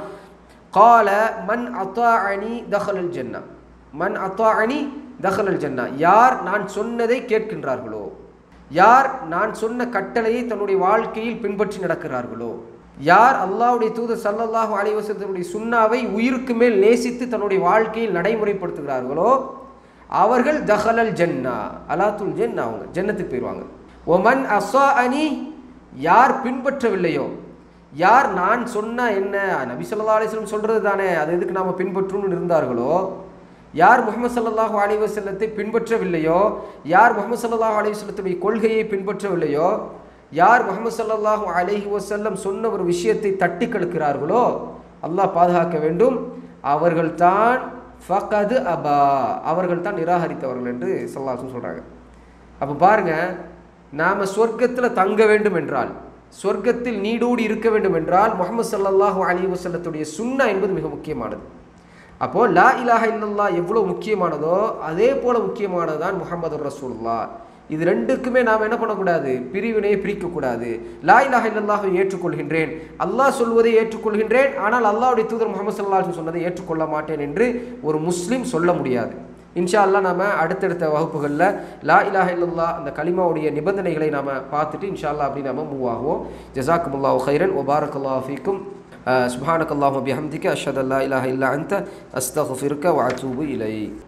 கால மன் அத்தாஅனி தஹலல் ஜன்னா மன் அத்தாஅனி தஹலல் ஜன்னா யார் நான் சொன்னதை கேட்கின்றார்களோ யார் நான் சொன்ன கட்டளையை தன்னுடைய வாழ்க்கையில் பின்பற்றி நடக்கிறார்களோ யார் அல்லாஹ்வுடைய தூதர் ஸல்லல்லாஹு அலைஹி வஸல்லமுடைய சுன்னாவை உயிருக்கு மேல் நேசித்து தன்னுடைய வாழ்க்கையில் நடைமுறைப்படுத்துகிறார்களோ அவர்கள் தஹலல் ஜன்னா அலாத்துல் ஜன்னா அவங்க ஜன்னத்துக்கு போயிடுவாங்க ஒமன் அஸ்ஸா அனி யார் பின்பற்றவில்லையோ யார் நான் சொன்ன என்ன நபி ஸல்லல்லாஹு அலைஹி வஸல்லம் சொல்றது தானே அது எதுக்கு நாம பின்பற்றணும்னு இருந்தார்களோ யார் முகமது ஸல்லல்லாஹு அலைஹி வஸல்லத்தை பின்பற்றவில்லையோ யார் முகமது ஸல்லல்லாஹு அலைஹி வஸல்லத்துடைய கொள்கையை பின்பற்றவில்லையோ யார் முகமது ஸல்லல்லாஹு அலைஹி வஸல்லம் சொன்ன ஒரு விஷயத்தை தட்டி கழுக்கிறார்களோ அல்லாஹ் பாதுகாக்க வேண்டும் அவர்கள்தான் ஃபகது அபா அவர்கள் தான் நிராகரித்தவர்கள் என்று சல்லாஹும் சொல்றாங்க அப்போ பாருங்க நாம சொர்க்கத்தில் தங்க வேண்டும் என்றால் சொர்க்கத்தில் நீடோடி இருக்க வேண்டும் என்றால் முகமது ஸல்லல்லாஹு அலைஹி வஸல்லத்துடைய சுன்னா என்பது மிக முக்கியமானது அப்போது லா இலாஹ இல்லல்லா எவ்வளோ முக்கியமானதோ அதே போல் முக்கியமானது தான் முகமது ரசூல்லா இது ரெண்டுக்குமே நாம் என்ன பண்ணக்கூடாது பிரிவினையை பிரிக்கக்கூடாது லா இலாஹ இல்லல்லாஹை ஏற்றுக்கொள்கின்றேன் அல்லாஹ் சொல்வதை ஏற்றுக்கொள்கின்றேன் ஆனால் அல்லாஹ்வுடைய தூதர் முகமது சல்லாஹ் சொன்னதை ஏற்றுக்கொள்ள மாட்டேன் என்று ஒரு முஸ்லீம் சொல்ல முடியாது இன்ஷா அல்லாஹ் நாம அடுத்தடுத்த வகுப்புகளில் லா இலாஹ இல்லல்லா அந்த கலிமாவுடைய நிபந்தனைகளை நாம பார்த்துட்டு இன்ஷா அல்லாஹ் அப்படி நாம மூவ் ஆகுவோம் ஜசாக்குமுல்லாஹு ஹைரன் ஒபாரக்கல்லாஹ் ஃபீக்கும் سبحانك اللهم وبحمدك أشهد أن لا إله إلا أنت أستغفرك وأتوب إليك